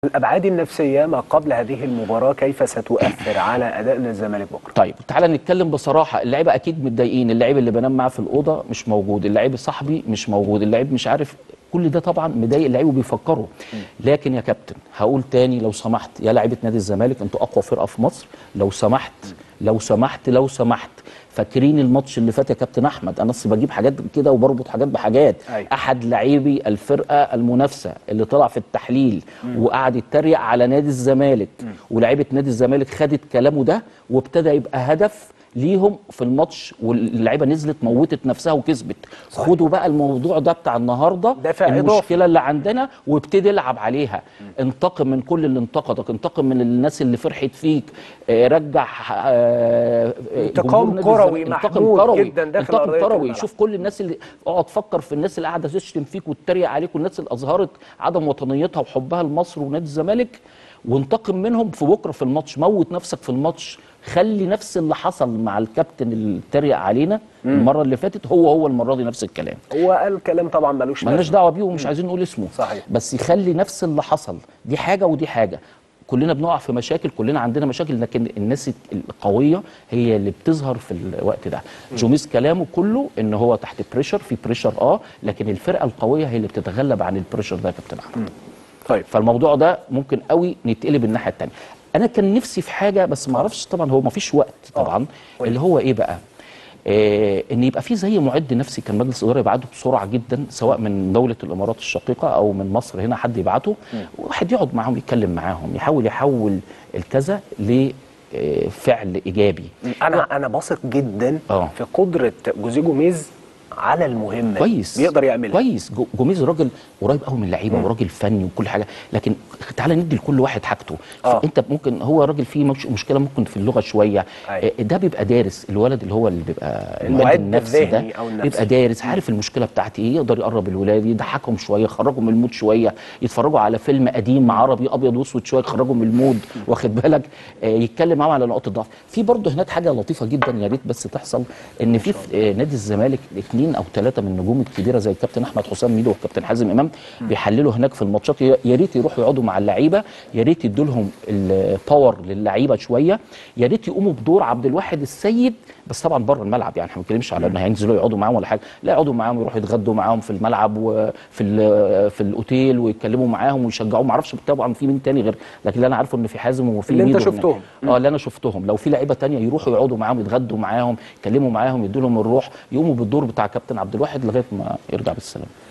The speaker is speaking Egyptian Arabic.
الابعاد النفسيه ما قبل هذه المباراه كيف ستؤثر على اداء نادي الزمالك بكره طيب تعالى نتكلم بصراحه اللعيبه اكيد متضايقين اللعيب اللي بنام معاه في الاوضه مش موجود اللعيب صاحبي مش موجود اللعيب مش عارف كل ده طبعا مضايق اللعيب وبيفكروا لكن يا كابتن هقول تاني لو سمحت يا لعيبه نادي الزمالك انتوا اقوى فرقه في مصر لو سمحت لو سمحت لو سمحت فاكرين الماتش اللي فات يا كابتن احمد انا اصل بجيب حاجات كده وبربط حاجات بحاجات أيوة. احد لاعبي الفرقه المنافسه اللي طلع في التحليل وقعد يتريق على نادي الزمالك ولاعيبه نادي الزمالك خدت كلامه ده وابتدى يبقى هدف ليهم في الماتش واللعيبه نزلت موتت نفسها وكسبت خدوا بقى الموضوع ده بتاع النهارده دافع إضافي. المشكله اللي عندنا وابتدي العب عليها انتقم من كل اللي انتقدك انتقم من الناس اللي فرحت فيك آه، رجع آه، آه، انتقام جمهور نادي كروي الزمالك. محمود كروي جدا داخل انتقام أرضية كروي الملعب. شوف كل الناس اللي اقعد فكر في الناس اللي قاعده تشتم فيك وتتريق عليك والناس اللي اظهرت عدم وطنيتها وحبها لمصر ونادي الزمالك وانتقم منهم في بكره في الماتش موت نفسك في الماتش خلي نفس اللي حصل مع الكابتن اللي اتريق علينا المره اللي فاتت هو هو المره دي نفس الكلام هو قال كلام طبعا ملوش مالناش لازمة. دعوه بيه ومش عايزين نقول اسمه صحيح. بس يخلي نفس اللي حصل دي حاجه ودي حاجه كلنا بنقع في مشاكل كلنا عندنا مشاكل لكن الناس القويه هي اللي بتظهر في الوقت ده جوميز كلامه كله ان هو تحت بريشر في بريشر اه لكن الفرقه القويه هي اللي بتتغلب عن البريشر ده يا كابتن احمد طيب فالموضوع ده ممكن قوي نتقلب الناحيه الثانيه انا كان نفسي في حاجه بس ما اعرفش طبعا هو ما فيش وقت طبعا قول. اللي هو ايه بقى آه ان يبقى في زي معد نفسي كان مجلس الاداره يبعته بسرعه جدا سواء من دوله الامارات الشقيقه او من مصر هنا حد يبعته واحد يقعد معاهم يتكلم معاهم يحاول يحول الكذا لفعل ايجابي انا انا بثق جدا آه. في قدره جوزيه جوميز على المهمه دي. كويس بيقدر يعملها كويس جو- جوميز راجل قريب قوي من اللعيبه وراجل فني وكل حاجه لكن تعالى ندي لكل واحد حاجته آه. فانت ممكن هو راجل فيه مش مشكله ممكن في اللغه شويه أيوة. آه، ده بيبقى دارس الولد اللي هو اللي بيبقى المعد المعد النفسي ده الذهني أو النفسي. بيبقى دارس عارف المشكله بتاعتي ايه يقدر يقرب الولاد يضحكهم شويه يخرجهم من المود شويه يتفرجوا على فيلم قديم عربي ابيض واسود شويه يخرجهم من المود واخد بالك آه، يتكلم معاهم على نقاط الضعف في برضه هناك حاجه لطيفه جدا يا ريت بس تحصل ان في في، آه، نادي الزمالك اثنين او ثلاثه من النجوم الكبيره زي الكابتن احمد حسام ميدو والكابتن حازم امام بيحللوا هناك في الماتشات يا يا ريت يروحوا يقعدوا مع اللعيبه يا ريت يدوا لهم الباور للعيبه شويه يا ريت يقوموا بدور عبد الواحد السيد بس طبعا بره الملعب يعني احنا ما بنتكلمش على ان هينزلوا يقعدوا معاهم ولا حاجه لا يقعدوا معاهم يروحوا يتغدوا معاهم في الملعب وفي ال- في الاوتيل ويتكلموا معاهم ويشجعوهم ما اعرفش طبعا في مين تاني غير لكن اللي انا عارفه ان في حازم وفي اللي انت ميدو هناك. شفتهم. اه اللي انا شفتهم لو في لعيبه تانية يروحوا يقعدوا معاهم يتغدوا معاهم يتكلموا معاهم يدوا لهم الروح يقوموا بالدور بتاع كابتن عبد الواحد لغايه ما يرجع بالسلامه